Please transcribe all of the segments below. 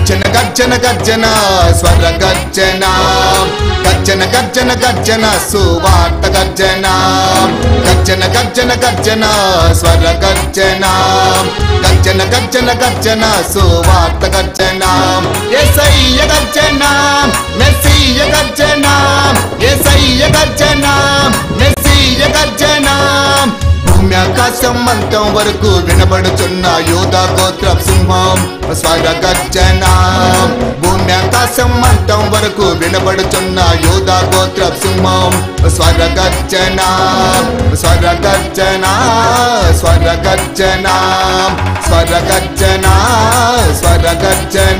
గర్జన గర్జన గర్జన స్వర గర్జన గర్జన గర్జన గర్జన సువార్త గర్జన గర్జన గర్జన గర్జన స్వర గర్జన గర్జన గర్జన గర్జన సువార్త గర్జన ఏసయ్య గర్జన మెస్సీయ గర్జన ఏసయ్య గర్జన మెస్సీయ గర్జన భూమి ఆకాశం అంతం వరకు వినబడుచున్న యోధ గోత్ర సింహం స్వర గర్జన భూమి ఆకాశం అంతం వరకు వినబడుచున్న యోధ గోత్ర సింహం స్వర గర్జన స్వర గర్జన స్వర గర్జన స్వర గర్జన స్వర గర్జన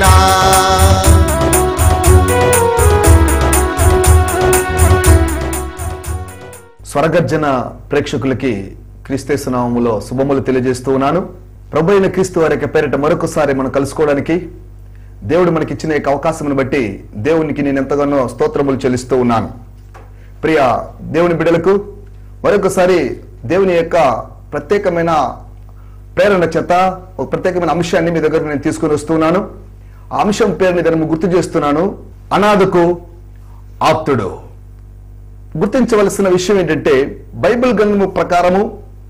స్వరగర్జన ప్రేక్షకులకి క్రీస్తేసు నామములో శుభములు తెలియజేస్తూ ఉన్నాను ప్రభు అయిన క్రీస్తు వారి యొక్క పేరిట మరొకసారి మనం కలుసుకోవడానికి దేవుడు మనకి ఇచ్చిన యొక్క అవకాశమును బట్టి దేవునికి నేను ఎంతగానో స్తోత్రములు చెల్లిస్తూ ఉన్నాను ప్రియ దేవుని బిడ్డలకు మరొకసారి దేవుని యొక్క ప్రత్యేకమైన ప్రేరణ చేత ఒక ప్రత్యేకమైన అంశాన్ని మీ దగ్గర నేను తీసుకొని వస్తున్నాను ఆ అంశం పేరుని నేను గుర్తు చేస్తున్నాను అనాథకు ఆప్తుడు గుర్తించవలసిన విషయం ఏంటంటే బైబిల్ గ్రంథము ప్రకారము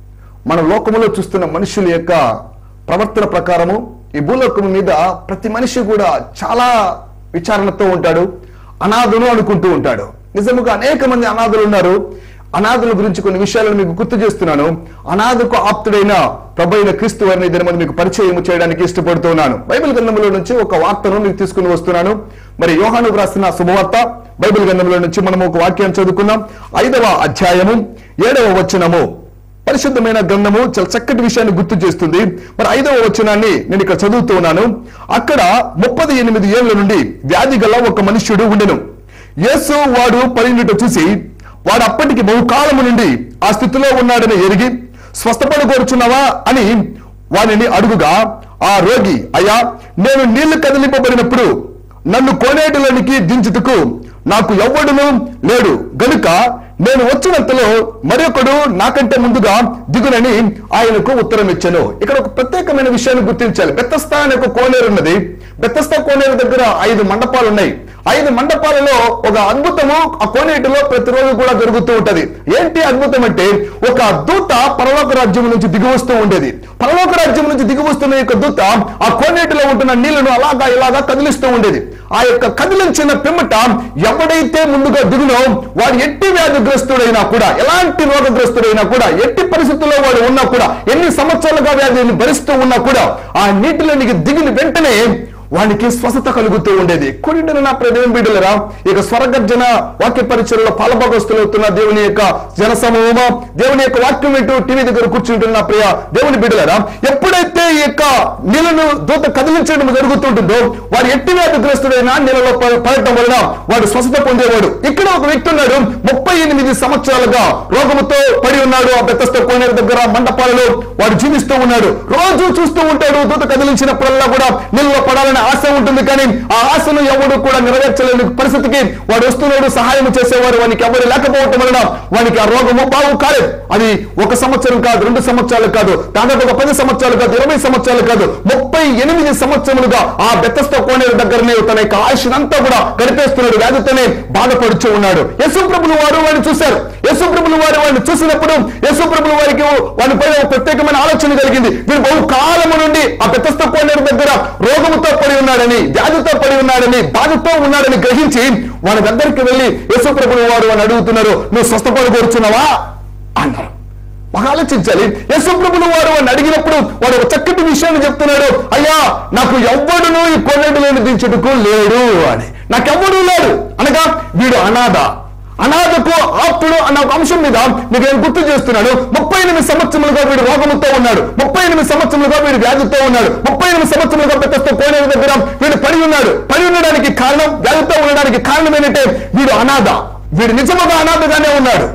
మన లోకములో చూస్తున్న మనుషుల యొక్క ప్రవర్తన ప్రకారము ఈ భూలోకము మీద ప్రతి మనిషి కూడా చాలా విచారణతో ఉంటాడు అనాథును అనుకుంటూ ఉంటాడు నిజముగా అనేక మంది అనాథులు ఉన్నారు అనాథుల గురించి కొన్ని విషయాలను మీకు గుర్తు చేస్తున్నాను అనాథకు ఆప్తుడైన ప్రభు అయిన క్రీస్తు వారిని దీని మీద మీకు పరిచయం చేయడానికి ఇష్టపడుతూ ఉన్నాను బైబిల్ గ్రంథంలో నుంచి ఒక వార్తను మీకు తీసుకుని వస్తున్నాను మరి యోహాను రాసిన శుభవార్త బైబిల్ గ్రంథంలో నుంచి మనం ఒక వాక్యాన్ని చదువుకుందాం ఐదవ అధ్యాయము ఏడవ వచనము పరిశుద్ధమైన గ్రంథము చాలా చక్కటి విషయాన్ని గుర్తు చేస్తుంది మరి ఐదవ వచనాన్ని నేను ఇక్కడ చదువుతూ ఉన్నాను అక్కడ ముప్పది ఎనిమిది ఏళ్ల నుండి వ్యాధి గల ఒక మనుష్యుడు ఉండెను యేసు వాడు పడినట్టు చూసి వాడు అప్పటికి బహుకాలము నుండి ఆ స్థితిలో ఉన్నాడని ఎరిగి స్వస్థపడు కోరుచున్నావా అని వానిని అడుగుగా ఆ రోగి అయ్యా నేను నీళ్లు కదిలింపబడినప్పుడు నన్ను కోనేటిలోనికి దించుటకు నాకు ఎవ్వడును లేడు గనుక నేను వచ్చినంతలో మరొకడు నాకంటే ముందుగా దిగునని ఆయనకు ఉత్తరం ఇచ్చాను ఇక్కడ ఒక ప్రత్యేకమైన విషయాన్ని గుర్తించాలి బెత్తస్తా అనే ఒక కోనేరు ఉన్నది బెత్తస్తా కోనేరు దగ్గర ఐదు మండపాలు ఉన్నాయి ఐదు మండపాలలో ఒక అద్భుతము ఆ కోనేటిలో ప్రతిరోజు కూడా జరుగుతూ ఉంటది ఏంటి అద్భుతం అంటే ఒక దూత పరలోక రాజ్యం నుంచి దిగి వస్తూ ఉండేది పరలోక రాజ్యం నుంచి దిగి వస్తున్న యొక్క దూత ఆ కోనేటిలో ఉంటున్న నీళ్లను అలాగా ఇలాగా కదిలిస్తూ ఉండేది ఆ యొక్క కదిలించిన పిమ్మట ఎవడైతే ముందుగా దిగునో వాడు ఎట్టి వ్యాధిగ్రస్తుడైనా కూడా ఎలాంటి రోగగ్రస్తుడైనా కూడా ఎట్టి పరిస్థితుల్లో వాడు ఉన్నా కూడా ఎన్ని సంవత్సరాలుగా వ్యాధిని భరిస్తూ ఉన్నా కూడా ఆ నీటిలోనికి దిగిన వెంటనే వానికి స్వస్థత కలుగుతూ ఉండేది కొన్నింటిని నా ప్రదేవం బిడ్డలరా ఇక స్వరగర్జన వాక్య పరిచయలో పాలభాగస్తులవుతున్న దేవుని యొక్క జన సమూహమా దేవుని యొక్క వాక్యం వింటూ టీవీ దగ్గర కూర్చుంటున్న ప్రియ దేవుని బిడ్డలరా ఎప్పుడైతే ఈ యొక్క నీళ్ళను దూత కదిలించడం జరుగుతుంటుందో వాడు ఎట్టి వ్యాధిగ్రస్తుడైనా నీళ్ళలో ప- పడటం వలన వాడు స్వస్థత పొందేవాడు ఇక్కడ ఒక వ్యక్తి ఉన్నాడు ముప్పై ఎనిమిది సంవత్సరాలుగా రోగముతో పడి ఉన్నాడు ఆ బెత్తస్త కోనేరు దగ్గర మండపాలలో వాడు జీవిస్తూ ఉన్నాడు రోజు చూస్తూ ఉంటాడు దూత కదిలించినప్పుడల్లా కూడా నీళ్ళలో పడాలని ఆశ ఉంటుంది కానీ ఆ ఆశను ఎవడు కూడా నెరవేర్చలేని పరిస్థితికి వాడు వస్తున్నాడు సహాయం చేసేవారు వానికి ఎవరు లేకపోవటం వలన వానికి ఆ రోగము బాగు కాలేదు అది ఒక సంవత్సరం కాదు రెండు సంవత్సరాలు కాదు దాదాపు ఒక పది సంవత్సరాలు కాదు ఇరవై సంవత్సరాలు కాదు ముప్పై ఎనిమిది సంవత్సరములుగా ఆ బెత్తస్త కోనేరు దగ్గరనే తన యొక్క ఆయుష్నంతా కూడా గడిపేస్తున్నాడు వ్యాధితోనే బాధపడుచు ఉన్నాడు యశు ప్రభులు వారు వాడిని చూశారు యశు ప్రభులు వారు వాడిని చూసినప్పుడు యశు ప్రభులు వారికి వాడి పైన ఒక ప్రత్యేకమైన ఆలోచన కలిగింది వీడు బహు కాలము నుండి ఆ బెత్తస్త కోనేరు దగ్గర రోగముతో పడి ఉన్నాడని వ్యాధితో పడి ఉన్నాడని బాధతో ఉన్నాడని గ్రహించి వాడి దగ్గరికి వెళ్ళి యశు ప్రభులు వారు అని అడుగుతున్నారు నువ్వు స్వస్థపడి కోరుచున్నావా అన్నారు బాగా ఆలోచించాలి యశుప్రభులు వారు వాడిని అడిగినప్పుడు వాడు ఒక చక్కటి విషయాన్ని చెప్తున్నాడు అయ్యా నాకు ఎవ్వడును ఈ కొన్నెడు లేని దించుటకు లేడు అని నాకెవ్వడూ లేడు అనగా వీడు అనాథ అనాథకు ఆప్తుడు అన్న ఒక అంశం మీద మీకు నేను గుర్తు చేస్తున్నాడు ముప్పై ఎనిమిది సంవత్సరములుగా వీడు రోగముతో ఉన్నాడు ముప్పై ఎనిమిది సంవత్సరములుగా వీడు వ్యాధితో ఉన్నాడు ముప్పై ఎనిమిది సంవత్సరములుగా పెద్దస్తో కోనేరు దగ్గర వీడు పడి ఉన్నాడు పడి ఉండడానికి కారణం వ్యాధితో ఉండడానికి కారణం ఏంటంటే వీడు అనాథ వీడు నిజముగా అనాథగానే ఉన్నాడు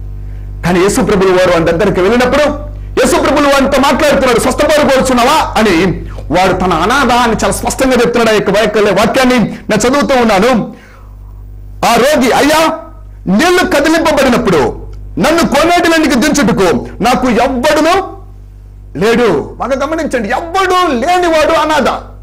కానీ యేసు ప్రభులు వారు వారి దగ్గరికి వెళ్ళినప్పుడు యేసు ప్రభులు వారితో మాట్లాడుతున్నాడు స్వస్థపడు కోరుచున్నావా అని వాడు తన అనాథ అని చాలా స్పష్టంగా చెప్తున్నాడు ఆ యొక్క వాక్య- వాక్యాన్ని నేను చదువుతూ ఉన్నాను ఆ రోగి అయ్యా నీళ్లు కదిలింపబడినప్పుడు నన్ను కోనేటిలోనికి దించుటకు నాకు ఎవ్వడును లేడు బాగా గమనించండి ఎవ్వడు లేనివాడు అనాథ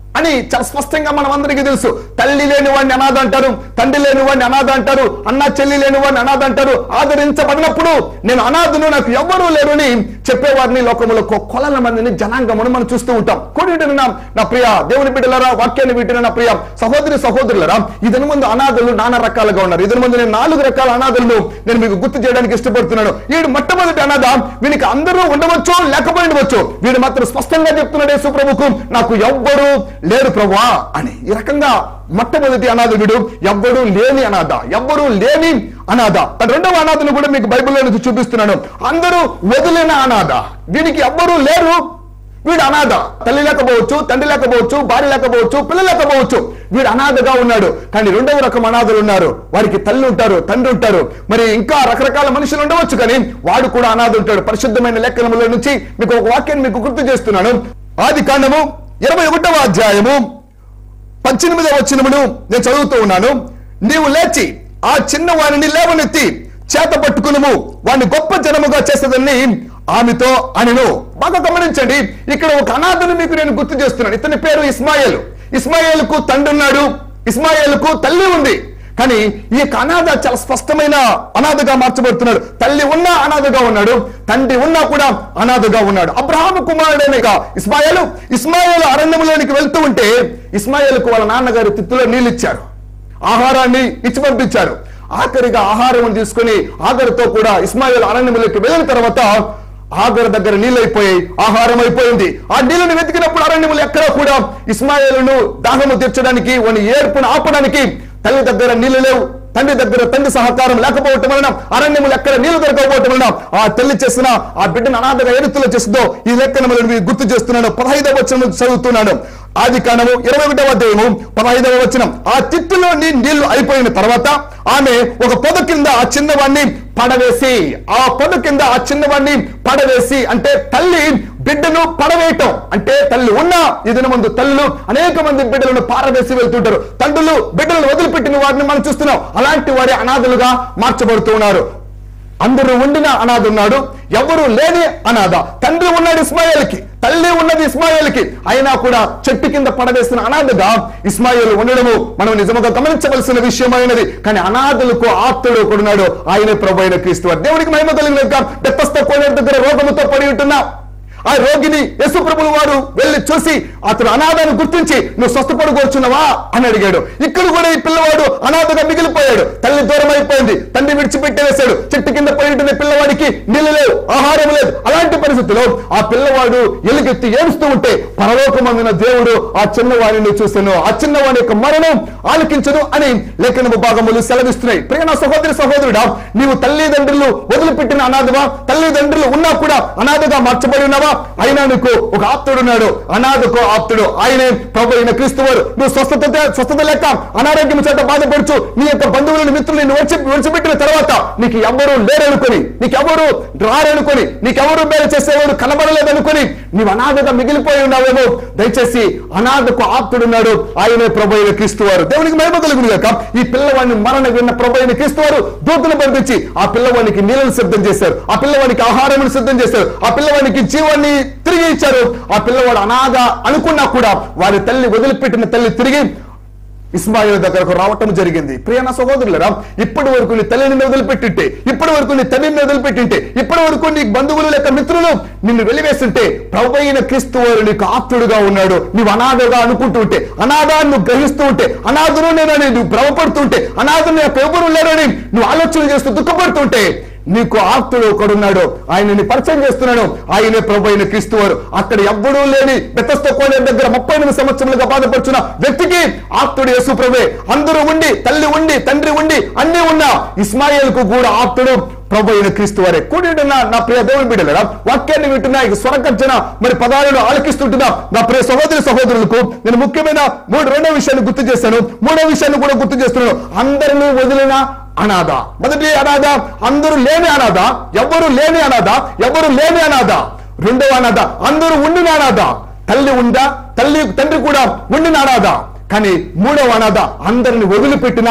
అని చాలా స్పష్టంగా మనం అందరికీ తెలుసు తల్లి లేని వాడిని అనాథ అంటారు తండ్రి లేని వాడిని అనాథ అంటారు అన్న చెల్లి లేని వాడిని అనాథ అంటారు ఆదరించబడినప్పుడు నేను అనాథను నాకు ఎవ్వరూ లేరు అని చెప్పేవారిని లోకములో కొ- కొలల మందిని జనాంగమును మనం చూస్తూ ఉంటాం కొన్ని నా నా ప్రియ దేవుని బిడ్డలరా వాక్యాన్ని వింటున్న నా ప్రియ సహోదరి సహోదరులరా ఇదని ముందు అనాథలు నానా రకాలుగా ఉన్నారు ఇదని ముందు నేను నాలుగు రకాల అనాథలను నేను మీకు గుర్తు చేయడానికి ఇష్టపడుతున్నాను వీడు మొట్టమొదటి అనాథ వీనికి అందరూ ఉండవచ్చు లేకపోయి ఉండవచ్చు వీడు మాత్రం స్పష్టంగా చెప్తున్నాడు యేసు ప్రభుకు నాకు ఎవ్వరు లేరు ప్రభువా అని ఈ రకంగా మొట్టమొదటి అనాథ వీడు ఎవ్వడు లేని అనాథ ఎవ్వరు లేని అనాథ తన రెండవ అనాథను కూడా మీకు బైబిల్లో నుంచి చూపిస్తున్నాను అందరూ వదిలిన అనాథ వీనికి ఎవ్వరూ లేరు వీడు అనాథ తల్లి లేకపోవచ్చు తండ్రి లేకపోవచ్చు భార్య లేకపోవచ్చు పిల్లలు లేకపోవచ్చు వీడు అనాథగా ఉన్నాడు కానీ రెండవ రకం అనాథలు ఉన్నారు వారికి తల్లి ఉంటారు తండ్రి ఉంటారు మరి ఇంకా రకరకాల మనుషులు ఉండవచ్చు కానీ వాడు కూడా అనాథ ఉంటాడు పరిశుద్ధమైన లెక్కనముల నుంచి మీకు ఒక వాక్యాన్ని మీకు గుర్తు చేస్తున్నాను ఆది కాండము ఇరవై ఒకటవ అధ్యాయము పద్దెనిమిదవ వచనమును నేను చదువుతూ ఉన్నాను నీవు లేచి ఆ చిన్న వారిని లేవనెత్తి చేత పట్టుకునుము వాడిని గొప్ప జనముగా చేసేదని ఆమెతో అనిను బాగా గమనించండి ఇక్కడ ఒక అనాథను మీకు నేను గుర్తు చేస్తున్నాను ఇతని పేరు ఇస్మాయిల్ ఇస్మాయిల్కు తండ్రి ఉన్నాడు ఇస్మాయిల్కు తల్లి ఉంది కానీ ఈ యొక్క అనాథ చాలా స్పష్టమైన అనాథగా మార్చబడుతున్నాడు తల్లి ఉన్నా అనాథగా ఉన్నాడు తండ్రి ఉన్నా కూడా అనాథగా ఉన్నాడు అబ్రహాము కుమారుడైన ఇక ఇస్మాయిల్ ఇస్మాయిల్ అరణ్యంలోనికి వెళ్తూ ఉంటే ఇస్మాయిల్కు వాళ్ళ నాన్నగారు తిత్తులో నీళ్ళు ఇచ్చారు ఆహారాన్ని ఇచ్చి పంపించారు ఆఖరిగా ఆహారం తీసుకుని ఆఖరితో కూడా ఇస్మాయిల్ అరణ్యంలోకి వెళ్ళిన తర్వాత ఆగర్ దగ్గర నీళ్ళు అయిపోయాయి ఆహారం అయిపోయింది ఆ నీళ్ళని వెతికినప్పుడు అరణ్యములు ఎక్కడ కూడా ఇస్మాయిలును దాహము తీర్చడానికి వాని ఏర్పును ఆపడానికి తల్లి దగ్గర నీళ్లు లేవు తండ్రి దగ్గర తండ్రి సహకారం లేకపోవటం వలన అరణ్యములు ఎక్కడ నీళ్లు దొరకపోవటం వలన ఆ తల్లి చేసిన ఆ బిడ్డను అనాథగా ఎరుతులో చేస్తుందో ఈ లెక్కనములను మీకు గుర్తు చేస్తున్నాను పదహైదవ వచనం చదువుతున్నాను ఆది కాండము ఇరవై ఒకటవ అధ్యాయము పదహైదవ వచనం ఆ తిత్తులో నీ నీళ్లు అయిపోయిన తర్వాత ఆమె ఒక పొద కింద ఆ చిన్నవాణ్ణి పడవేసి ఆ పొద కింద ఆ చిన్నవాణ్ణి పడవేసి అంటే తల్లి బిడ్డను పడవేయటం అంటే తల్లి ఉన్న ఇదిన ముందు తల్లులు అనేక మంది బిడ్డలను పారవేసి వెళ్తుంటారు తండ్రులు బిడ్డలను వదిలిపెట్టిన వారిని మనం చూస్తున్నాం అలాంటి వారి అనాథలుగా మార్చబడుతూ ఉన్నారు అందరూ ఉండిన అనాథ ఉన్నాడు ఎవరు లేని అనాథ తండ్రి ఉన్నాడు ఇస్మాయిల్కి తల్లి ఉన్నది ఇస్మాయిల్కి అయినా కూడా చెట్టు కింద పడవేసిన అనాథగా ఇస్మాయిల్ ఉండడము మనం నిజముగా గమనించవలసిన విషయమైనది కానీ అనాథలకు ఆప్తుడు ఒకడున్నాడు ఆయనే ప్రభు అయిన క్రీస్తు వారు. దేవునికి మహిమ కలిగిన బెత్తస్త కోనేరు దగ్గర రోగముతో పడి ఉంటున్నా ఆ రోగిని యశు ప్రభులు వారు వెళ్ళి చూసి అతను అనాథను గుర్తించి నువ్వు స్వస్థపడుకోవచ్చున్నావా అని అడిగాడు ఇక్కడ కూడా ఈ పిల్లవాడు అనాథగా మిగిలిపోయాడు తల్లి దూరం అయిపోయింది తండ్రి విడిచిపెట్టేశాడు చెట్టు కింద పోయిన పిల్లవాడికి నీళ్ళు లేవు ఆహారం లేదు అలాంటి పరిస్థితిలో ఆ పిల్లవాడు ఎలుగెత్తి ఏడుస్తూ ఉంటే పరలోకమందిన దేవుడు ఆ చిన్నవాడిని చూసాను ఆ చిన్నవాడి యొక్క మరణం ఆలకించదు అని లేఖనము భాగములు సెలవిస్తున్నాయి ప్రియ నా సహోదరి సహోదరుడా నీవు తల్లిదండ్రులు వదిలిపెట్టిన అనాథవా తల్లిదండ్రులు ఉన్నా కూడా అనాథగా మార్చబడి ఉన్నావా అయినా నీకు ఒక ఆప్తుడు ఉన్నాడు అనాథకు ఆప్తుడు ఆయనే ప్రభు అయిన క్రీస్తు వారు నువ్వు స్వస్థత స్వస్థత లేక అనారోగ్యం చేత బాధపడుచు నీ యొక్క బంధువులను మిత్రులు నిన్ను విడిచి విడిచిపెట్టిన తర్వాత నీకు ఎవరు లేరనుకొని నీకెవరు రారనుకొని నీకెవరు మేలు చేసేవాడు కనబడలేదనుకొని నీవు అనాథగా మిగిలిపోయి ఉన్నావేమో దయచేసి అనాథకు ఆప్తుడున్నాడు ఆయనే ప్రభు అయిన క్రీస్తు వారు దేవునికి మహిమ కలుగును గాక ఈ పిల్లవాడిని మరణ విన్న ప్రభు అయిన క్రీస్తు వారు దూతను పంపించి ఆ పిల్లవానికి నీళ్ళను సిద్ధం చేశారు ఆ పిల్లవానికి ఆహారం సిద్ధం చేశారు ఆ పిల్లవానికి జీవాన్ని తిరిగి ఇచ్చారు ఆ పిల్లవాడు అనాథ అనుకున్నా కూడా వారి తల్లి వదిలిపెట్టిన తల్లి తిరిగి ఇస్మాయిల్ దగ్గరకు రావటం జరిగింది ప్రియన సహోదరులరా ఇప్పటి వరకు నీ తల్లిని వదిలిపెట్టింటే ఇప్పటి వరకు నీ తల్లిని వదిలిపెట్టింటే ఇప్పటి వరకు నీ బంధువులు లేక మిత్రులు నిన్ను వెలివేస్తుంటే ప్రభు అయిన క్రీస్తు వారు నీకు ఆప్తుడుగా ఉన్నాడు నీవు అనాథగా అనుకుంటూ ఉంటే అనాథాన్ని నువ్వు గ్రహిస్తూ ఉంటే అనాథను నేనని నువ్వు భ్రమపడుతుంటే అనాథను నాకు ఎవరు లేరని నువ్వు ఆలోచన చేస్తూ దుఃఖపడుతుంటే నీకు ఆప్తుడు ఒకడున్నాడు ఆయనని పరిచయం చేస్తున్నాను ఆయనే ప్రభు అయిన క్రీస్తు వారు అక్కడ ఎవ్వడూ లేని బెతస్త కోనేరు దగ్గర ముప్పై ఎనిమిది సంవత్సరాలుగా బాధపడుచున్న వ్యక్తికి ఆప్తుడు యేసు ప్రభే అందరూ ఉండి తల్లి ఉండి తండ్రి ఉండి అన్ని ఉన్నా ఇస్మాయిల్ కు కూడా ఆప్తుడు ప్రభు అయిన క్రీస్తు వారే కూడిన నా ప్రియ దేవుని బిడ్డలరా వాక్యాన్ని వింటున్నా ఇక స్వరగర్జన మరి పదాలను ఆలకిస్తుంటున్నా నా ప్రియ సహోదరి సహోదరులకు నేను ముఖ్యమైన మూడు రెండో విషయాన్ని గుర్తు చేశాను మూడో విషయాన్ని కూడా గుర్తు చేస్తున్నాను అందరినీ వదిలిన అనాథ మొదటి అనాథ అందరూ లేని అనాథ ఎవరు లేని అనాథ ఎవరు లేని అనాథ రెండవ అనాథ అందరూ ఉండిన అనాథ తల్లి ఉందా తల్లి తండ్రి కూడా ఉండిన అనాథ కానీ మూడవ అనాథ అందరిని వదిలిపెట్టిన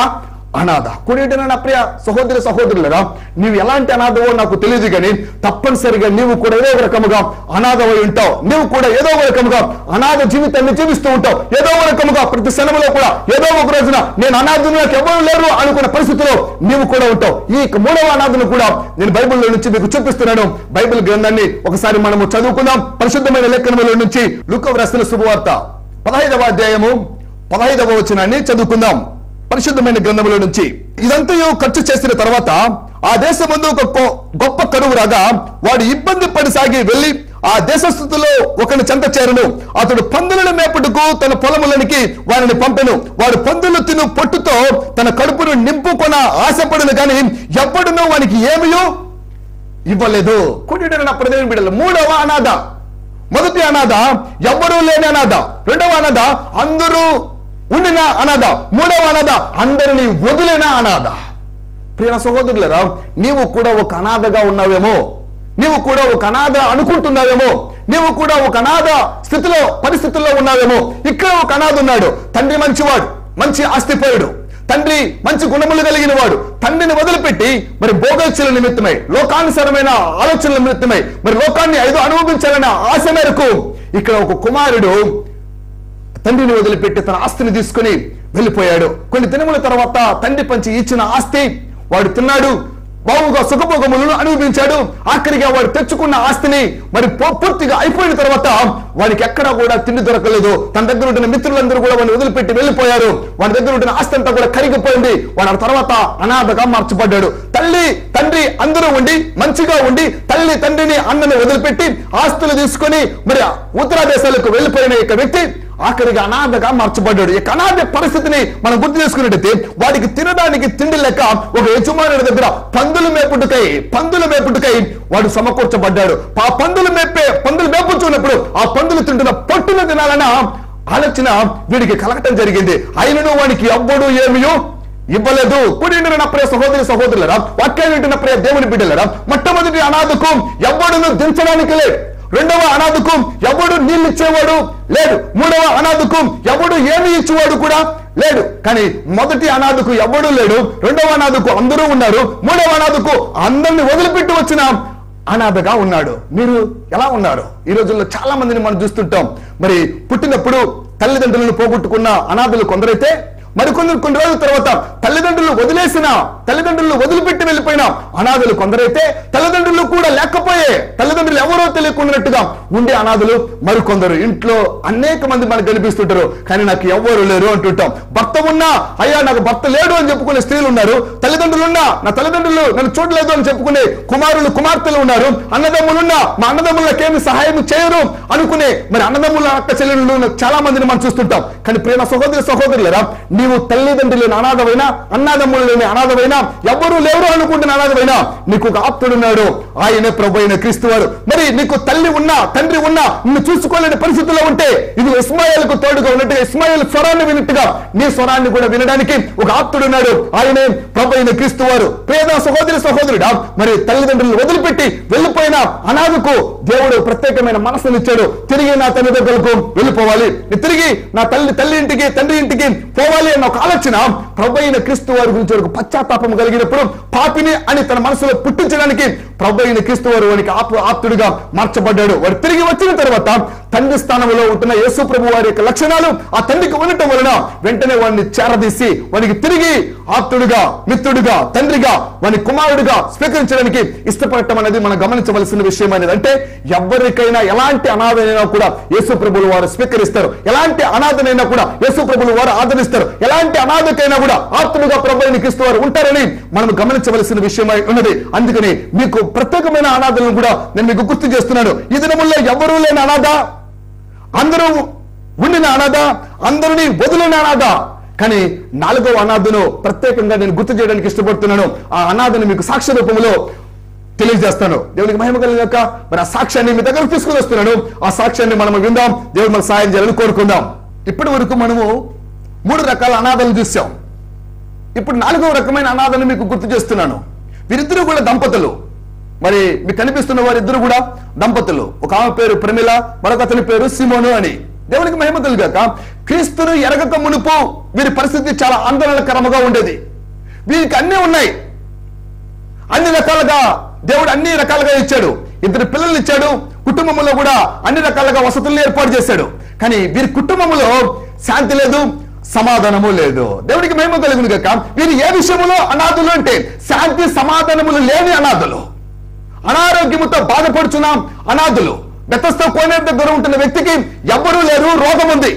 అనాథ కొన్నిటిన నా ప్రియ సహోదరి సహోదరులరా నీవు ఎలాంటి అనాథవో నాకు తెలియదు కానీ తప్పనిసరిగా నీవు కూడా ఏదో ఒక రకముగా అనాథమై ఉంటావు నీవు కూడా ఏదో ఒక రకముగా అనాథ జీవితాన్ని జీవిస్తూ ఉంటావు ఏదో ఒక రకముగా ప్రతి క్షణంలో కూడా ఏదో ఒక రోజున నేను అనాథను నాకు ఎవరు లేరు అనుకున్న పరిస్థితిలో నీవు కూడా ఉంటావు ఈ మూడవ అనాథను కూడా నేను బైబిల్లో నుంచి మీకు చూపిస్తున్నాను బైబిల్ గ్రంథాన్ని ఒకసారి మనము చదువుకుందాం పరిశుద్ధమైన లేఖనముల నుంచి లుక వ్రస్తుల శుభవార్త పదహైదవ అధ్యాయము పదహైదవ వచనాన్ని చదువుకుందాం పరిశుద్ధమైన గ్రంథముల నుంచి ఇదంతయు ఖర్చు చేసిన తర్వాత ఆ దేశమందు ఒక గొ- గొప్ప కరువు రాగా వాడు ఇబ్బంది పడి సాగి వెళ్లి ఆ దేశస్థుతిలో ఒకని చెంత చేరను అతడు పందులను మేపుటకు తన పొలములనికి వారిని పంపెను వాడు పందులు తిను పొట్టుతో తన కడుపును నింపుకొన ఆశపడును కానీ ఎవ్వడునో వానికి ఏమియో ఇవ్వలేదు కుడిన ప్రదేశం బిడ్డలు మూడవ అనాథ మొదటి అనాథ ఎవ్వరూ లేని అనాథ రెండవ అనాథ అందరూ ఉండిన అనాథ మూడవ అనాథ అందరిని వదిలిన అనాథ ప్రియ సహోదరులరా నీవు కూడా ఒక అనాథగా ఉన్నావేమో నీవు కూడా ఒక అనాథ అనుకుంటున్నావేమో నీవు కూడా ఒక అనాథ స్థితిలో పరిస్థితుల్లో ఉన్నావేమో ఇక్కడ ఒక అనాథ ఉన్నాడు తండ్రి మంచివాడు మంచి ఆస్తిపరుడు తండ్రి మంచి గుణములు కలిగిన వాడు తండ్రిని వదిలిపెట్టి మరి భోగోచల నిమిత్తమై లోకానుసరమైన ఆలోచనల నిమిత్తమై మరి లోకాన్ని ఐదో అనుభవించాలనే ఆశ మేరకు ఇక్కడ ఒక కుమారుడు తండ్రిని వదిలిపెట్టి తన ఆస్తిని తీసుకుని వెళ్ళిపోయాడు కొన్ని దినముల తర్వాత తండ్రి పంచి ఇచ్చిన ఆస్తి వాడు తిన్నాడు బావుగా సుఖభోగములను అనుభవించాడు ఆఖరిగా వాడు తెచ్చుకున్న ఆస్తిని మరి పూ- పూర్తిగా అయిపోయిన తర్వాత వాడికి ఎక్కడా కూడా తిండి దొరకలేదు తన దగ్గర ఉంటున్న మిత్రులందరూ కూడా వాడిని వదిలిపెట్టి వెళ్ళిపోయారు వాడి దగ్గర ఉంటున్న ఆస్తి అంతా కూడా కరిగిపోయింది వాడు ఆ తర్వాత అనాథగా మార్చబడ్డాడు తల్లి తండ్రి అందరూ ఉండి మంచిగా ఉండి తల్లి తండ్రిని అన్నని వదిలిపెట్టి ఆస్తులు తీసుకొని మరి ఉత్తర దేశాలకు వెళ్ళిపోయిన యొక్క వ్యక్తి ఆఖరిగా అనాథగా మార్చబడ్డాడు ఈ అనాథ పరిస్థితిని మనం గుర్తు చేసుకున్నట్టయితే వాడికి తినడానికి తిండి లెక్క ఒక యజమానుడి దగ్గర పందులు మేపుడుకై పందులు మేపుడుకై వాడు సమకూర్చబడ్డాడు ఆ పందులు మేపే పందులు మేపుచున్నప్పుడు ఆ పందులు తింటున్న పొట్టును తినాలన్న ఆలోచన వీడికి కలగటం జరిగింది అయినను వాడికి ఎవ్వడు ఏమియో ఇవ్వలేదు కూడి నా ప్రియ సహోదరి సహోదరులరా వాక్యాన్ని వింటున్న ప్రియ దేవుని బిడ్డలరా మొట్టమొదటి అనాథకు ఎవ్వడును దించడానికి లేదు రెండవ అనాథకు ఎవడు నీళ్ళు ఇచ్చేవాడు లేడు మూడవ అనాథకు ఎవడు ఏమి ఇచ్చేవాడు కూడా లేడు కానీ మొదటి అనాథకు ఎవడు లేడు రెండవ అనాథకు అందరూ ఉన్నారు మూడవ అనాథకు అందరిని వదిలిపెట్టి వచ్చిన అనాథగా ఉన్నాడు మీరు ఎలా ఉన్నారు ఈ రోజుల్లో చాలా మందిని మనం చూస్తుంటాం మరి పుట్టినప్పుడు తల్లిదండ్రులను పోగొట్టుకున్న అనాథలు కొందరైతే మరికొందరు కొన్ని రోజుల తర్వాత తల్లిదండ్రులు వదిలేసిన తల్లిదండ్రులు వదిలిపెట్టి వెళ్ళిపోయిన అనాథులు కొందరైతే తల్లిదండ్రులు కూడా లేకపోయే తల్లిదండ్రులు ఎవరో తెలియకున్నట్టుగా ఉండే అనాథులు మరికొందరు ఇంట్లో అనేక మంది మనకు కనిపిస్తుంటారు కానీ నాకు ఎవరు లేరు అంటుంటాం భర్త ఉన్నా అయ్యా నాకు భర్త లేడు అని చెప్పుకునే స్త్రీలు ఉన్నారు తల్లిదండ్రులు ఉన్నా నా తల్లిదండ్రులు నన్ను చూడలేదు అని చెప్పుకునే కుమారులు కుమార్తెలు ఉన్నారు అన్నదమ్ములున్నా మా అన్నదమ్ములకేమి సహాయం చేయరు అనుకునే మరి అన్నదమ్ముల అక్క చెల్లెళ్ళు చాలా మందిని మనం చూస్తుంటాం కానీ ప్రేమ సహోదరి సహోదరులరా నీవు తల్లిదండ్రులను అనాథమైనా అన్నదమ్ములని అనాథమైనా ఎవరు లేరు అనుకుంటున్న అనాథమైనా నీకు ఒక ఆప్తుడున్నాడు ఆయనే ప్రభు అయిన క్రీస్తు వారు మరి నీకు తల్లి ఉన్నా తండ్రి ఉన్నా నిన్ను చూసుకోలేని పరిస్థితుల్లో ఉంటే ఇది ఇస్మాయిల్కు తోడుగా ఉన్నట్టుగా ఇస్మాయిల్ స్వరాన్ని విన్నట్టుగా నీ స్వరాన్ని కూడా వినడానికి ఒక ఆప్తుడున్నాడు ఆయనే ప్రభు అయిన క్రీస్తు వారు ప్రేమ సహోదరి సహోదరుడా మరి తల్లిదండ్రులు వదిలిపెట్టి వెళ్ళిపోయిన అనాథకు దేవుడు ప్రత్యేకమైన మనసునిచ్చాడు తిరిగి నా తల్లి దగ్గరకు వెళ్ళిపోవాలి నేను తిరిగి నా తల్లి తల్లి ఇంటికి తండ్రి ఇంటికి పోవాలి అన్న ఒక ఆలోచన ప్రభు అయిన క్రీస్తు వారి గురించి ఒక పశ్చాత్తాపం కలిగినప్పుడు పాపిని అని తన మనసులో పుట్టించడానికి ప్రభు అయిన క్రీస్తు వారు వానికి ఆప్ ఆప్తుడిగా మార్చబడ్డాడు వాడు తిరిగి వచ్చిన తర్వాత తండ్రి స్థానంలో ఉంటున్న యేసు ప్రభు వారి యొక్క లక్షణాలు ఆ తండ్రికి ఉండటం వలన వెంటనే వాడిని చేరదీసి వానికి తిరిగి ఆప్తుడిగా మిత్రుడిగా తండ్రిగా వాని కుమారుడిగా స్వీకరించడానికి ఇష్టపడటం అనేది మనం గమనించవలసిన విషయం అనేది అంటే ఎవరికైనా ఎలాంటి అనాథనైనా కూడా యేసు ప్రభులు వారు స్వీకరిస్తారు ఎలాంటి అనాథనైనా కూడా యేసు ప్రభులు వారు ఆదరిస్తారు ఎలాంటి అనాథకైనా కూడా ఆప్తుడుగా ప్రభుని క్రీస్తు వారు ఉంటారని మనం గమనించవలసిన విషయమై ఉన్నది అందుకని మీకు ప్రత్యేకమైన అనాథలను కూడా నేను మీకు గుర్తు చేస్తున్నాను ఈ దినముల్లో ఎవరూ లేని అనాథ అందరూ ఉండిన అనాథ అందరినీ వదిలిన అనాథ కానీ నాలుగవ అనాథను ప్రత్యేకంగా నేను గుర్తు చేయడానికి ఇష్టపడుతున్నాను ఆ అనాథను మీకు సాక్ష్య రూపంలో తెలియజేస్తాను దేవునికి మహిమ కలిగాక మరి ఆ సాక్ష్యాన్ని మీ దగ్గర తీసుకుని వస్తున్నాను ఆ సాక్ష్యాన్ని మనం విందాం దేవుడు మన సాయం చేయాలని కోరుకుందాం ఇప్పటి వరకు మనము మూడు రకాల అనాథలను చూసాం ఇప్పుడు నాలుగవ రకమైన అనాథను మీకు గుర్తు చేస్తున్నాను వీరిద్దరూ కూడా దంపతులు మరి మీకు కనిపిస్తున్న వారిద్దరు కూడా దంపతులు ఒక ఆమె పేరు ప్రమిళ మరొక అతని పేరు సిమోను అని దేవునికి మహిమ కలుగాక క్రీస్తును ఎరగక మునుపు వీరి పరిస్థితి చాలా ఆందోళనకరముగా ఉండేది వీరికి అన్నీ ఉన్నాయి అన్ని రకాలుగా దేవుడు అన్ని రకాలుగా ఇచ్చాడు ఇద్దరు పిల్లలు ఇచ్చాడు కుటుంబంలో కూడా అన్ని రకాలుగా వసతులను ఏర్పాటు చేశాడు కానీ వీరి కుటుంబంలో శాంతి లేదు సమాధానము లేదు దేవుడికి మహిమ కలుగును కాక వీరు ఏ విషయంలో అనాథులు అంటే శాంతి సమాధానములు లేని అనాథులు అనారోగ్యముతో బాధపడుచున్నాం అనాథులు బెతస్తో కోనేరు దగ్గర ఉంటున్న వ్యక్తికి ఎవ్వరూ లేరు రోగం ఉంది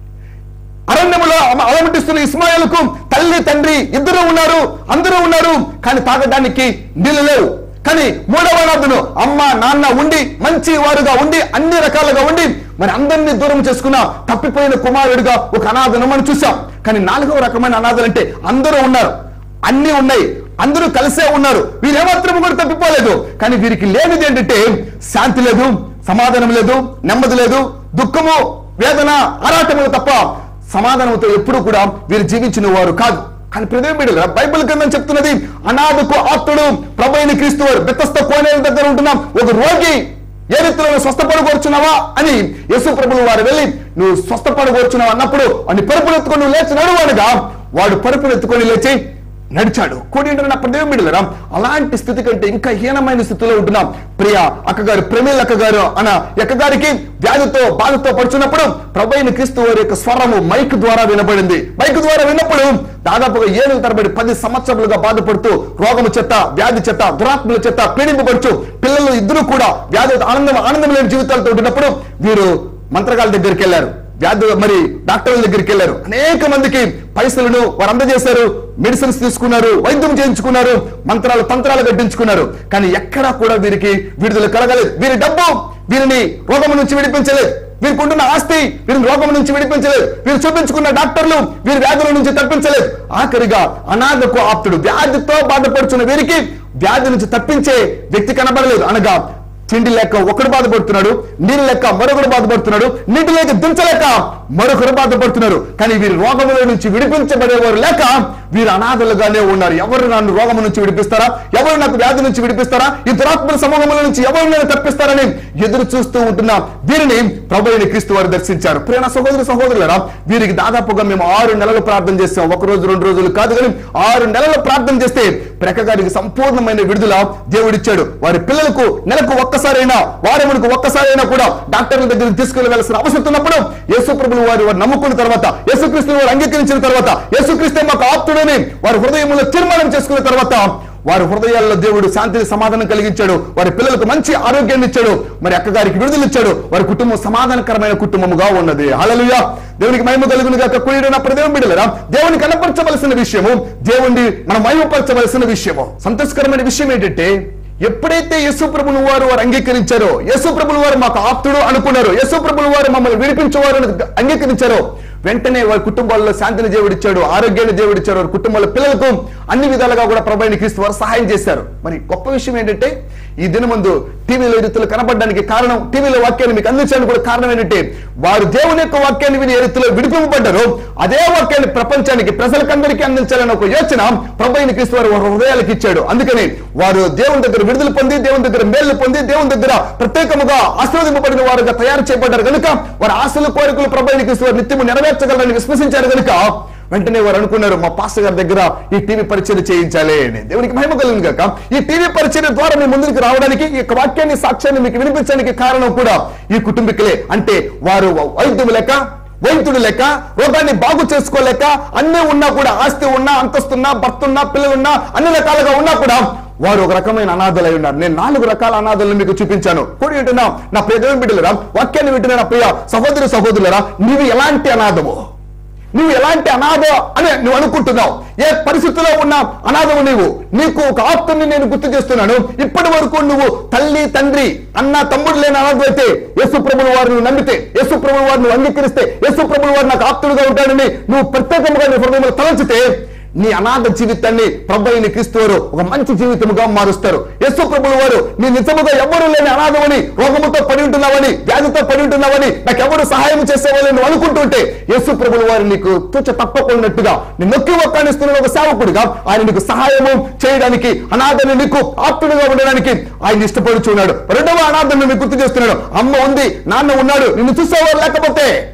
అరణ్యములో అమ- అలమటిస్తున్న ఇస్మాయిల్కు తల్లి తండ్రి ఇద్దరు ఉన్నారు అందరూ ఉన్నారు కానీ తాగడానికి నీళ్లు లేవు కానీ మూడవ అనాథును అమ్మ నాన్న ఉండి మంచి వారుగా ఉండి అన్ని రకాలుగా ఉండి మరి అందరినీ దూరం చేసుకున్న తప్పిపోయిన కుమారుడిగా ఒక అనాథను మనం చూసాం కానీ నాలుగవ రకమైన అనాథలు అంటే అందరూ ఉన్నారు అన్ని ఉన్నాయి అందరూ కలిసే ఉన్నారు వీరు ఏమాత్రం కూడా తప్పిపోలేదు కానీ వీరికి లేనిది ఏంటంటే శాంతి లేదు సమాధానం లేదు నెమ్మది లేదు దుఃఖము వేదన ఆరాటములు తప్ప సమాధానంతో ఎప్పుడు కూడా వీరు జీవించిన వారు కాదు కానీ ప్రదేం బిడ్డలు బైబిల్ కింద చెప్తున్నది అనాథకు ఆప్తుడు ప్రభు అయిన క్రీస్తు వారు బెత్తస్త కోనేల దగ్గర ఉంటున్నాం ఒక రోగి ఏ రీతిలో నువ్వు స్వస్థపడగోర్చున్నావా అని యేసు ప్రభులు వారు వెళ్ళి నువ్వు స్వస్థపడగోర్చున్నావు అన్నప్పుడు అని పరుపులు ఎత్తుకొని నువ్వు లేచి నడువనగా వాడు పరుపులు ఎత్తుకొని లేచి నడిచాడు కోడి నా ప్రదేవం బిడ్డలరా అలాంటి స్థితి కంటే ఇంకా హీనమైన స్థితిలో ఉంటున్నాం ప్రియ అక్కగారు ప్రమేల్ అక్కగారు అన్న అక్కగారికి వ్యాధితో బాధతో పడుచున్నప్పుడు ప్రభు అయిన క్రీస్తు వారి యొక్క స్వరము మైక్ ద్వారా వినబడింది మైక్ ద్వారా విన్నప్పుడు దాదాపుగా ఏడు తరబడి పది సంవత్సరాలుగా బాధపడుతూ రోగము చెత్త వ్యాధి చెత్త దురాత్మల చెత్త పీడింపబడుచు పిల్లలు ఇద్దరు కూడా వ్యాధి ఆనందం ఆనందం లేని జీవితాలతో ఉంటున్నప్పుడు వీరు మంత్రగాల దగ్గరికి వెళ్ళారు వ్యాధి మరి డాక్టర్ల దగ్గరికి వెళ్ళారు అనేక మందికి పైసలను వారు అందజేశారు మెడిసిన్స్ తీసుకున్నారు వైద్యం చేయించుకున్నారు మంత్రాలు తంత్రాలు కట్టించుకున్నారు కానీ ఎక్కడా కూడా వీరికి విడుదల కలగలేదు వీరి డబ్బు వీరిని రోగం నుంచి విడిపించలేదు వీరికి ఉంటున్న ఆస్తి వీరిని రోగం నుంచి విడిపించలేదు వీరు చూపించుకున్న డాక్టర్లు వీరి వ్యాధుల నుంచి తప్పించలేదు ఆఖరిగా అనాథకు ఆప్తుడు వ్యాధితో బాధపడుతున్న వీరికి వ్యాధి నుంచి తప్పించే వ్యక్తి కనబడలేదు అనగా తిండి లెక్క ఒకడు బాధపడుతున్నాడు నీళ్ళు లెక్క మరొకడు బాధపడుతున్నాడు నీటి లేక దించలేక మరొకరు బాధపడుతున్నారు కానీ వీరి రోగముల నుంచి విడిపించబడేవారు లేక వీరు అనాథలుగానే ఉన్నారు ఎవరు నన్ను రోగము నుంచి విడిపిస్తారా ఎవరు నాకు వ్యాధి నుంచి విడిపిస్తారా ఈ దురాత్మల సమూహముల నుంచి ఎవరు నేను తప్పిస్తారని ఎదురు చూస్తూ ఉంటున్న వీరిని ప్రభు అయిన క్రీస్తు వారు దర్శించారు ప్రేమ సహోదరు సహోదరులరా వీరికి దాదాపుగా మేము ఆరు నెలలు ప్రార్థన చేస్తాం ఒక రోజు రెండు రోజులు కాదు కానీ ఆరు నెలలు ప్రార్థన చేస్తే ప్రక్క గారికి సంపూర్ణమైన విడుదల దేవుడిచ్చాడు వారి పిల్లలకు నెలకు ఒక్కసారైనా వారములకు ఒక్కసారైనా కూడా డాక్టర్ల దగ్గరికి తీసుకెళ్లవలసిన అవసరం ఉన్నప్పుడు యేసుప్రభులు వారు వారు నమ్ముకున్న తర్వాత యేసుక్రీస్తుని వారు అంగీకరించిన తర్వాత యేసుక్రీస్తే మాకు ఆప్తుడని వారి హృదయంలో తీర్మానం చేసుకున్న తర్వాత వారి హృదయాల్లో దేవుడు శాంతిని సమాధానం కలిగించాడు వారి పిల్లలకు మంచి ఆరోగ్యాన్ని ఇచ్చాడు మరి అక్కగారికి విడుదల ఇచ్చాడు వారి కుటుంబం సమాధానకరమైన కుటుంబముగా ఉన్నది హల్లెలూయా దేవునికి మహిమ కలుగును గాక కుయుడైన ప్రదేవం బిడలరా దేవుని కనపరచవలసిన విషయము దేవుణ్ణి మనం మహిమపరచవలసిన విషయము సంతోషకరమైన విషయం ఏంటంటే ఎప్పుడైతే యేసు ప్రభులు వారు వారు అంగీకరించారో యేసు ప్రభులు వారు మాకు ఆప్తుడు అనుకున్నారు యేసు ప్రభులు వారు మమ్మల్ని విడిపించేవారు అని అంగీకరించారో వెంటనే వారి కుటుంబాల్లో శాంతిని దేవుడిచ్చాడు ఆరోగ్యాన్ని దేవుడిచ్చాడు వారి కుటుంబాల పిల్లలకు అన్ని విధాలుగా కూడా ప్రభాని క్రీస్తు వారు సహాయం చేశారు మరి గొప్ప విషయం ఏంటంటే ఈ దినమందు టీవీలో ఈ రీతిలో కనబడడానికి కారణం టీవీలో వాక్యాన్ని మీకు అందించడానికి కూడా కారణం ఏంటంటే వారు దేవుని యొక్క వాక్యాన్ని విని ఏ రీతిలో విడిపింపబడ్డారో అదే వాక్యాన్ని ప్రపంచానికి ప్రజలకందరికీ అందించాలని ఒక యోచన ప్రభు క్రీస్తు వారు వారి హృదయాలకు ఇచ్చాడు అందుకని వారు దేవుని దగ్గర విడుదల పొంది దేవుని దగ్గర మేలు పొంది దేవుని దగ్గర ప్రత్యేకముగా ఆశీర్వదింపబడిన వారుగా తయారు చేయబడ్డారు కనుక వారి ఆశలు కోరికలు ప్రభు క్రీస్తు వారు నిత్యము నెరవేర్చగలరని విశ్వసించారు కనుక వెంటనే వారు అనుకున్నారు మా పాస్టర్ గారి దగ్గర ఈ టీవీ పరిచయం చేయించాలి అని దేవునికి మహిమ కలిగింది కాక ఈ టీవీ పరిచయం ద్వారా మీ ముందుకు రావడానికి ఈ యొక్క వాక్యాన్ని సాక్ష్యాన్ని మీకు వినిపించడానికి కారణం కూడా ఈ కుటుంబీకులే అంటే వారు వైద్యులు లెక్క వైద్యుడు లెక్క రోగాన్ని బాగు చేసుకోలేక అన్నీ ఉన్నా కూడా ఆస్తి ఉన్నా అంతస్తున్నా భర్త ఉన్నా పిల్లలున్నా అన్ని రకాలుగా ఉన్నా కూడా వారు ఒక రకమైన అనాథలై ఉన్నారు నేను నాలుగు రకాల అనాథలను మీకు చూపించాను కూడా వింటున్నా నా ప్రియ దేవుని బిడ్డలరా వాక్యాన్ని వింటున్నా నా ప్రియ సహోదరి సహోదరులరా నీవు ఎలాంటి అనాథము నువ్వు ఎలాంటి అనాథ అని నువ్వు అనుకుంటున్నావు ఏ పరిస్థితిలో ఉన్న అనాథము నీవు నీకు ఒక ఆప్తుని నేను గుర్తు చేస్తున్నాను ఇప్పటి వరకు నువ్వు తల్లి తండ్రి అన్న తమ్ముడు లేని అనాథ అయితే యేసు ప్రభుల వారు నువ్వు నమ్మితే యేసు ప్రభుల వారు నువ్వు అంగీకరిస్తే యేసు ప్రభుల వారు నాకు ఆప్తుడుగా ఉంటాడని నువ్వు ప్రత్యేకంగా నీ హృదయంలో తలంచితే నీ అనాథ జీవితాన్ని ప్రభు అయిన క్రీస్తు వారు ఒక మంచి జీవితముగా మారుస్తారు యేసు ప్రభుల వారు నీ నిజముగా ఎవరు లేని అనాథమని రోగముతో పడి ఉంటున్నావని వ్యాధితో పడి ఉంటున్నావని నాకు ఎవరు సహాయం చేసేవాళ్ళని నువ్వు అనుకుంటుంటే యేసు ప్రభుల వారు నీకు తుచ్చ తప్పకున్నట్టుగా నీ నొక్కి ఒక్కానిస్తున్న ఒక సేవకుడిగా ఆయన నీకు సహాయము చేయడానికి అనాథని నీకు ఆప్తుడుగా ఉండడానికి ఆయన ఇష్టపడుచున్నాడు రెండవ అనాథను మీకు గుర్తు చేస్తున్నాడు అమ్మ ఉంది నాన్న ఉన్నాడు నిన్ను చూసేవారు లేకపోతే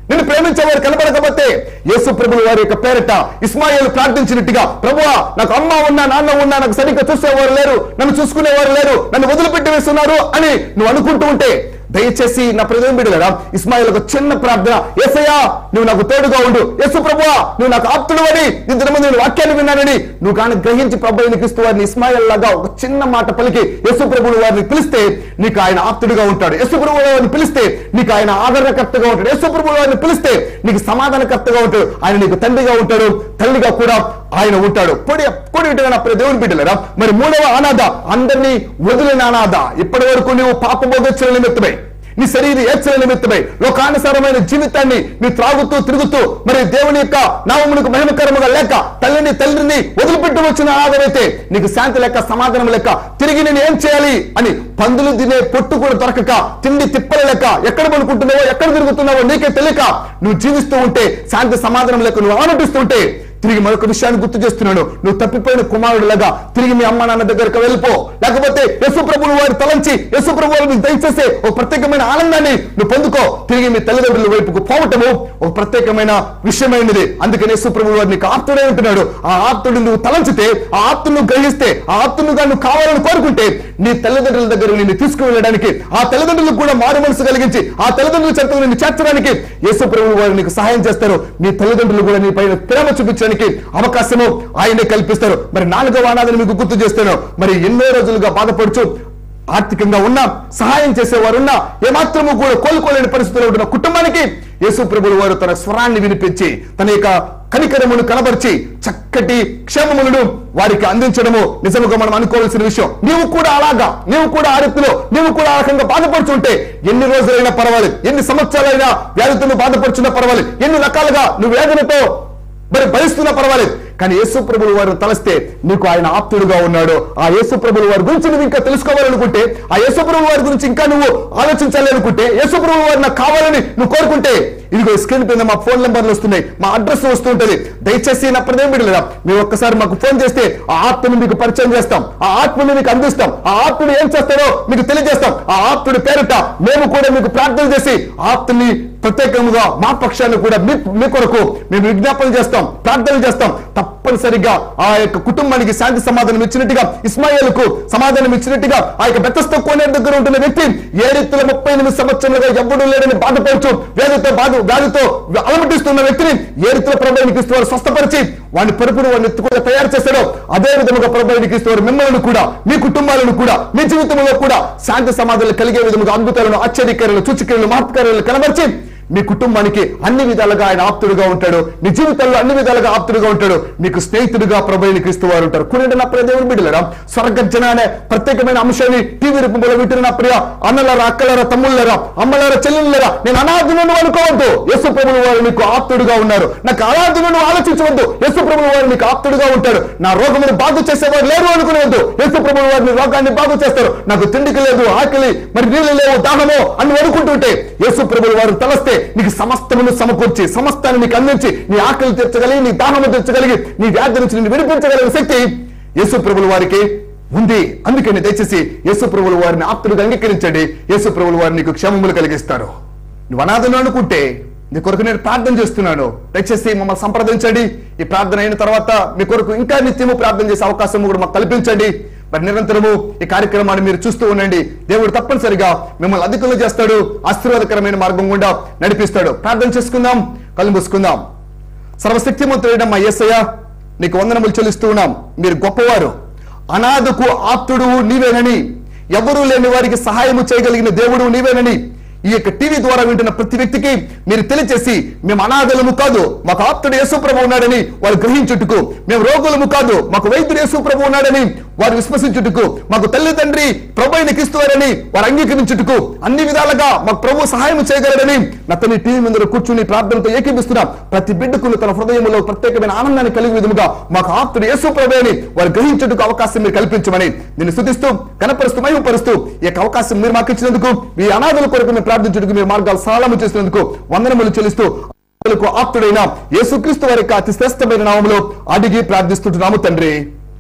నిన్ను ప్రేమించేవారు కనబడకపోతే యేసు ప్రభులు వారి యొక్క పేరట ఇస్మాయిల్ ప్రార్థించినట్టుగా ప్రభువా నాకు అమ్మ ఉన్నా నాన్న ఉన్నా నాకు సరిగ్గా చూసేవారు లేరు నన్ను చూసుకునేవారు లేరు నన్ను వదిలిపెట్టి వేస్తున్నారు అని నువ్వు అనుకుంటూ ఉంటే దయచేసి నా ప్రజలు బిడ్డలరా ఇస్మాయిల్ ఒక చిన్న ప్రార్థన ఏసయ్యా నువ్వు నాకు తోడుగా ఉండు యేసు ప్రభువా నువ్వు నాకు ఆప్తుడు అని ఇద్దరు మంది నేను వాక్యాన్ని విన్నానని నువ్వు కానీ గ్రహించి ప్రభు అయిన క్రీస్తు వారిని ఇస్మాయిల్ లాగా ఒక చిన్న మాట పలికి యేసు ప్రభుడు వారిని పిలిస్తే నీకు ఆయన ఆప్తుడిగా ఉంటాడు యేసు ప్రభు వారిని పిలిస్తే నీకు ఆయన ఆదరణకర్తగా ఉంటాడు యేసు ప్రభు వారిని పిలిస్తే నీకు సమాధానకర్తగా ఉంటాడు ఆయన నీకు తండ్రిగా ఉంటాడు తల్లిగా కూడా ఆయన ఉంటాడు పొడి పొడి నా ప్రియ దేవుని బిడ్డలరా మరి మూడవ అనాథ అందరినీ వదిలిన అనాథ ఇప్పటి వరకు నువ్వు పాపబోధోచ్చల నిమిత్తమై నీ శరీర ఏచ్చల నిమిత్తమై లోకానుసారమైన జీవితాన్ని నీ త్రాగుతూ తిరుగుతూ మరి దేవుని యొక్క నామమునకు మహిమకరముగా లేక తల్లిని తల్లిని వదిలిపెట్టి వచ్చిన ఆదరైతే నీకు శాంతి లెక్క సమాధానం లెక్క తిరిగి నేను ఏం చేయాలి అని పందులు తినే పొట్టు కూడా దొరకక తిండి తిప్పల లెక్క ఎక్కడ పనుకుంటున్నావో ఎక్కడ తిరుగుతున్నావో నీకే తెలియక నువ్వు జీవిస్తూ ఉంటే శాంతి సమాధానం లెక్క నువ్వు ఆనందిస్తూ ఉంటే తిరిగి మరొక విషయాన్ని గుర్తు చేస్తున్నాడు నువ్వు తప్పిపోయిన కుమారుడులాగా తిరిగి మీ అమ్మ నాన్న దగ్గరకు వెళ్ళిపో లేకపోతే యశు ప్రభువు వారి తలంచి యశు ప్రభు వారిని దయచేసే ఒక ప్రత్యేకమైన ఆనందాన్ని నువ్వు పొందుకో తిరిగి మీ తల్లిదండ్రుల వైపుకు పోవటము ఒక ప్రత్యేకమైన విషయమైనది అందుకని యశు ప్రభు వారిని నీకు ఆప్తుడే ఉంటున్నాడు ఆ ఆప్తుడు నువ్వు తలంచితే ఆ ఆప్తును గ్రహిస్తే ఆ ఆప్తునుగా నువ్వు కావాలని కోరుకుంటే నీ తల్లిదండ్రుల దగ్గర నిన్ను తీసుకువెళ్ళడానికి ఆ తల్లిదండ్రులకు కూడా మారు మనసు కలిగించి ఆ తల్లిదండ్రుల చెంతకు నిన్ను చేర్చడానికి యేసు ప్రభు వారు నీకు సహాయం చేస్తారు మీ తల్లిదండ్రులు కూడా నీ పైన ప్రేమ చూపించడానికి అవకాశము ఆయనే కల్పిస్తారు మరి నాలుగవ అనాథని మీకు గుర్తు చేస్తాను మరి ఎన్నో రోజులుగా బాధపడుచు ఆర్థికంగా ఉన్నా సహాయం చేసేవారు ఉన్నా ఏమాత్రము కూడా కోలుకోలేని పరిస్థితిలో ఉంటున్న కుటుంబానికి యేసు ప్రభులు వారు తన స్వరాన్ని వినిపించి తన యొక్క కనికరమును కనబరిచి చక్కటి క్షేమములను వారికి అందించడము నిజముగా మనం అనుకోవాల్సిన విషయం నీవు కూడా అలాగా నీవు కూడా ఆ రీతిలో నీవు కూడా ఆ రకంగా బాధపడుతుంటే ఎన్ని రోజులైనా పర్వాలేదు ఎన్ని సంవత్సరాలైనా వ్యాధితో నువ్వు బాధపడుచున్నా పర్వాలేదు ఎన్ని రకాలుగా నువ్వు వేదనతో మరి భరిస్తున్నా పర్వాలేదు కానీ యేసు ప్రభులు వారు తలస్తే నీకు ఆయన ఆప్తుడుగా ఉన్నాడు ఆ యేసు ప్రభులు వారి గురించి నువ్వు ఇంకా తెలుసుకోవాలనుకుంటే ఆ యేసు ప్రభు వారి గురించి ఇంకా నువ్వు ఆలోచించాలి అనుకుంటే యేసు ప్రభు వారు నాకు కావాలని నువ్వు కోరుకుంటే ఇదిగో స్క్రీన్ పైన మా ఫోన్ నెంబర్లు వస్తున్నాయి మా అడ్రస్ వస్తుంటది దయచేసి నా ప్రదేం బిడ్డలేదా మీరు ఒక్కసారి మాకు ఫోన్ చేస్తే ఆ ఆత్మని మీకు పరిచయం చేస్తాం ఆ ఆత్మని మీకు అందిస్తాం ఆ ఆత్ముడు ఏం చేస్తారో మీకు తెలియజేస్తాం ఆ ఆత్ముడి పేరిట మేము కూడా మీకు ప్రార్థన చేసి ఆత్మని ప్రత్యేకంగా మా పక్షాన్ని కూడా మీ మీ కొరకు మేము విజ్ఞాపన చేస్తాం ప్రార్థన చేస్తాం తప్పనిసరిగా ఆ యొక్క కుటుంబానికి శాంతి సమాధానం ఇచ్చినట్టుగా ఇస్మాయిల్కు సమాధానం ఇచ్చినట్టుగా ఆ యొక్క బెత్తస్తో కోనేరు దగ్గర ఉంటున్న వ్యక్తి ఏ రీతిలో ముప్పై ఎనిమిది సంవత్సరాలుగా ఎవ్వడు లేడని బాధపడుచు వ్యాధితో బాధ వ్యాధితో అలమటిస్తున్న వ్యక్తిని ఏ రీతిలో ప్రభుత్వానికి ఇస్తూ స్వస్థపరిచి వాడిని పరుపుడు వాడిని ఎత్తుకుండా తయారు చేస్తాడో అదే విధముగా ప్రభుత్వానికి ఇస్తూ మిమ్మల్ని కూడా మీ కుటుంబాలను కూడా మీ జీవితంలో కూడా శాంతి సమాధానాలు కలిగే విధముగా అద్భుతాలను ఆశ్చర్యకరణ సూచికలను మహత్కారాలను కనబరిచి మీ కుటుంబానికి అన్ని విధాలుగా ఆయన ఆప్తుడుగా ఉంటాడు నీ జీవితంలో అన్ని విధాలుగా ఆప్తుడుగా ఉంటాడు మీకు స్నేహితుడుగా ప్రభుని క్రీస్తు వారు ఉంటారు కొన్ని నా ప్రియ దేవుని బిడ్డలరా స్వర్గర్జన అనే ప్రత్యేకమైన అంశాన్ని టీవీ రూపంలో వింటున్న నా ప్రియ అన్నలారా అక్కలారా తమ్ముళ్ళరా అమ్మలారా చెల్లెళ్ళరా నేను అనాథులను అనుకోవద్దు యేసు ప్రభులు వారు మీకు ఆప్తుడుగా ఉన్నారు నాకు అనాథులను ఆలోచించవద్దు యేసు ప్రభులు వారు మీకు ఆప్తుడుగా ఉంటాడు నా రోగమును బాగు చేసేవారు లేరు అనుకునేవద్దు యేసు ప్రభులు వారిని రోగాన్ని బాగు చేస్తారు నాకు తిండికి లేదు ఆకలి మరి నీళ్ళు లేవు దాహమో అని అనుకుంటుంటే యేసు ప్రభులు వారు తలస్తే నీకు సమస్తమును సమకూర్చి సమస్తాన్ని నీకు అందించి నీ ఆకలి తీర్చగలిగి నీ దాహము తీర్చగలిగి నీ వ్యాధి నుంచి నిన్ను విడిపించగలిగిన శక్తి యేసు ప్రభుల వారికి ఉంది అందుకని దయచేసి యేసు ప్రభుల వారిని ఆప్తులుగా అంగీకరించండి యేసు ప్రభుల వారు నీకు క్షేమములు కలిగిస్తారు నువ్వు అనాథను అనుకుంటే నీ కొరకు నేను ప్రార్థన చేస్తున్నాను దయచేసి మమ్మల్ని సంప్రదించండి ఈ ప్రార్థన అయిన తర్వాత మీ కొరకు ఇంకా నిత్యము ప్రార్థన చేసే అవకాశం కూడా మాకు కల్పించండి మరి నిరంతరము ఈ కార్యక్రమాన్ని మీరు చూస్తూ ఉండండి దేవుడు తప్పనిసరిగా మిమ్మల్ని అధికంలో చేస్తాడు ఆశీర్వాదకరమైన మార్గం గుండా నడిపిస్తాడు ప్రార్థన చేసుకుందాం కళ్ళు మూసుకుందాం సర్వశక్తిమంతుడైన మా యేసయ్య నీకు వందనములు చెల్లిస్తూ ఉన్నాం మీరు గొప్పవారు అనాథకు ఆప్తుడు నీవేనని ఎవరూ లేని వారికి సహాయము చేయగలిగిన దేవుడు నీవేనని ఈ యొక్క టీవీ ద్వారా వింటున్న ప్రతి వ్యక్తికి మీరు తెలియచేసి మేము అనాథలము కాదు మాకు ఆప్తుడు యేసుప్రభు ఉన్నాడని వారు గ్రహించుటకు మేము రోగులము కాదు మాకు వైద్యుడు యేసుప్రభు ఉన్నాడని వారు విశ్వసించుటకు మాకు తల్లి తండ్రి ప్రభు అయిన క్రీస్తువారని వారు అంగీకరించుటకు అన్ని విధాలుగా మాకు ప్రభు సహాయం చేయగలడని నతని టీవీ ముందర కూర్చుని ప్రార్థనతో ఏకీపిస్తున్నాం ప్రతి బిడ్డకు తన హృదయంలో ప్రత్యేకమైన ఆనందాన్ని కలిగి విధముగా మాకు ఆప్తుడు యేసు ప్రభు అని వారు గ్రహించుటకు అవకాశం మీరు కల్పించమని నేను స్థుతిస్తూ కనపరుస్తూ మహిమపరుస్తూ ఈ యొక్క అవకాశం మీరు మాకు ఇచ్చినందుకు మీ అనాథుల కొరకు మేము ప్రార్థించుటకు మీరు మార్గాలు సరళము చేసినందుకు వందనములు చెల్లిస్తూ అనాథులకు ఆప్తుడైన యేసుక్రీస్తు వారి యొక్క అతి శ్రేష్టమైన నామములో అడిగి ప్రార్థిస్తుంటున్నాము తండ్రి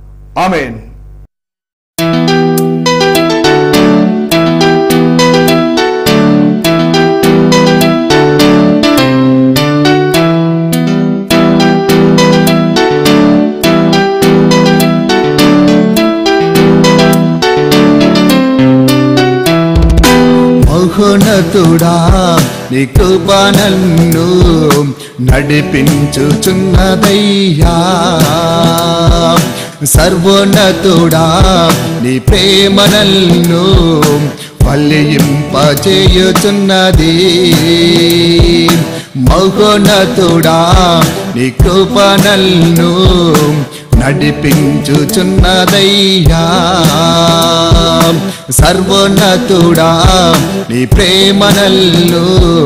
ఆమెన్ మహోన్నతుడా నీ కృప నన్ను నడిపించుచున్నదయ్యా సర్వోన్నతుడా నీ ప్రేమ నన్ను ఫలింపచేయుచున్నది మహోన్నతుడా నీ కృప నన్ను నడిపించుచున్నదయ్యా సర్వోన్నతుడా నీ ప్రేమనల్లు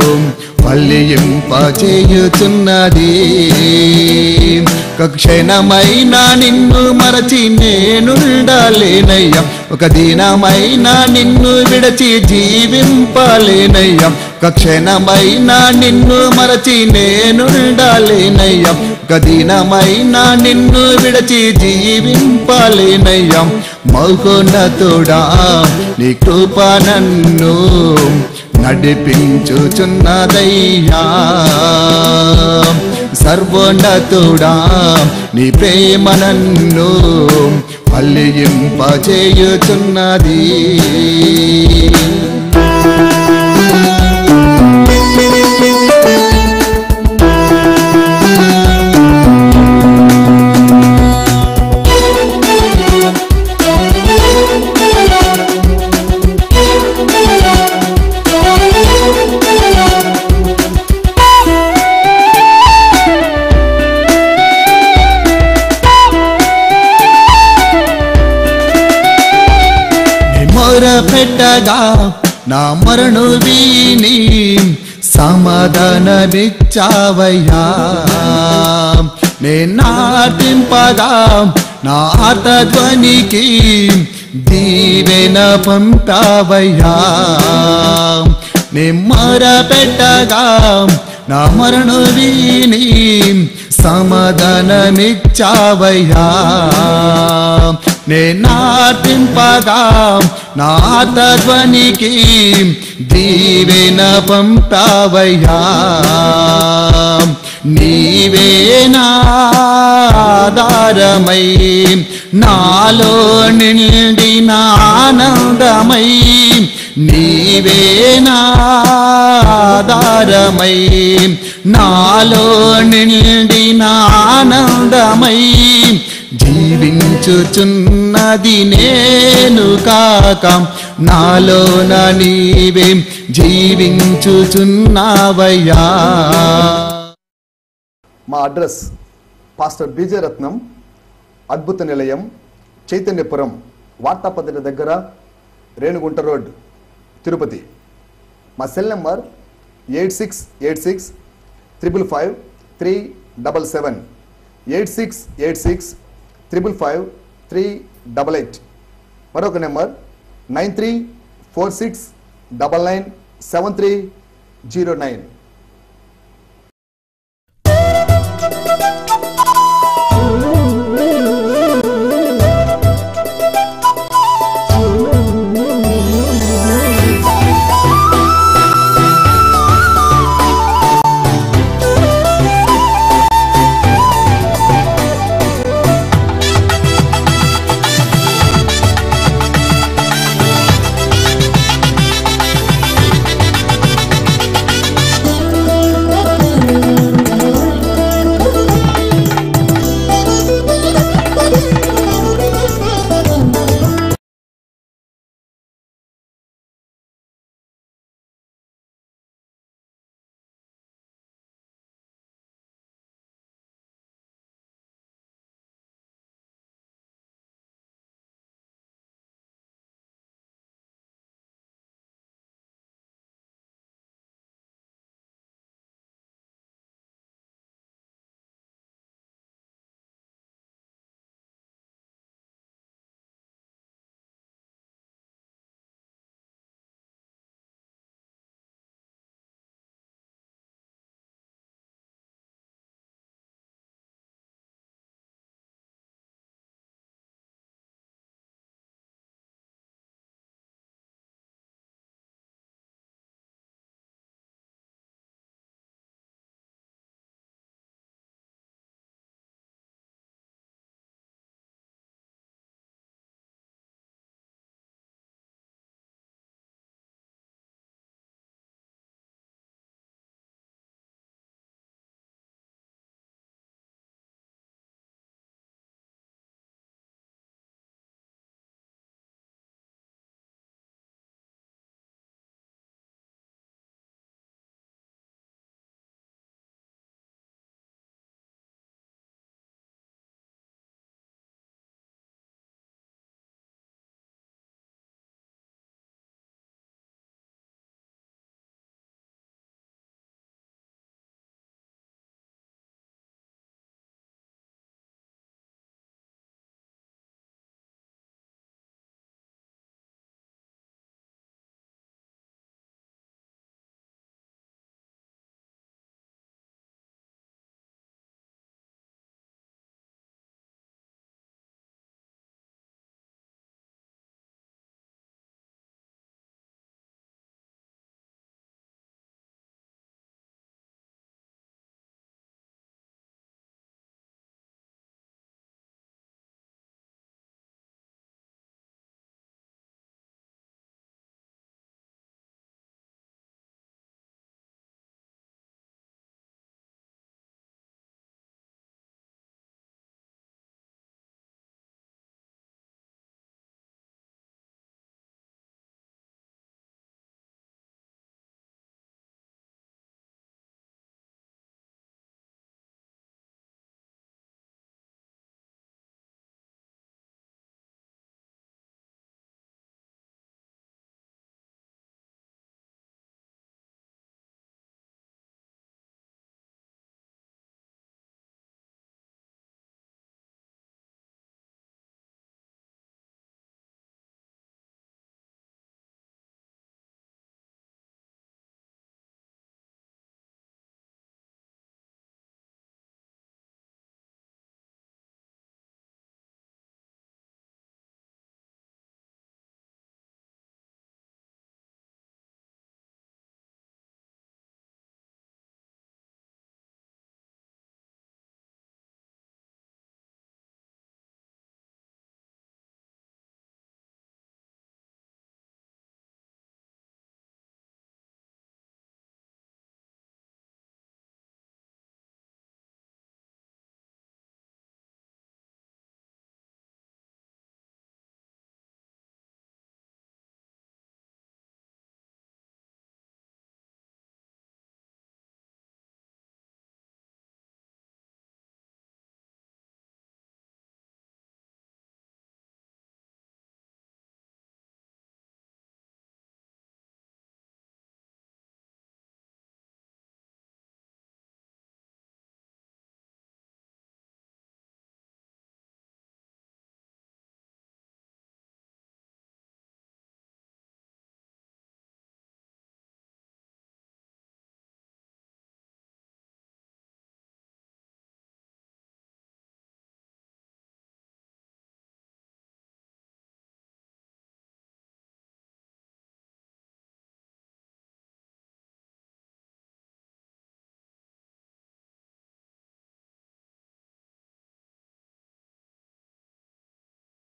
ఫలింపచేయుచున్నది ఒక క్షణమైనా నిన్ను మరచి నేనుండాలేనయ్యా ఒక దినమైనా నిన్ను విడచి జీవింపాలేనయ్యా ఒక క్షణమైనా నిన్ను మరచి నేనుండాలేనయ్యా ఒక దినమైనా నిన్ను విడచి జీవింపాలేనయ్యా మహోన్నతుడా నీ కృప నన్ను నడిపించుచున్నదయ్యా సర్వోన్నతుడా నీ ప్రేమ నన్ను ఫలింపచేయుచున్నది మొర పెట్టగా నా మరణు వీని సమాధానమిచ్చావయ్యా నే నాటింపగా నా ఆత ధ్వనికి దీవెన పంపావయ్యా నే మొర పెట్టగా నా మరణు వీని సమాధానమిచ్చావయ్యా నే నాటింపగా నాత ధ్వనికి దీవెన పంపావయ్యా నీవే నాధారమై నాలో నిండిన ఆనందమై నీవే నాధారమై నాలో నిండిన ఆనందమై జీవించుచున్నది నేను కాక నాలోన నీవే జీవించుచున్నావయ్యా మా అడ్రస్ పాస్టర్ బీజే రత్నం అద్భుత నిలయం చైతన్యపురం వార్తాపత్రిక దగ్గర రేణుగుంట రోడ్ తిరుపతి మా cell number eight six eight six triple five three double seven eight six eight six triple five three double eight మరొక number nine three four six double nine seven three zero nine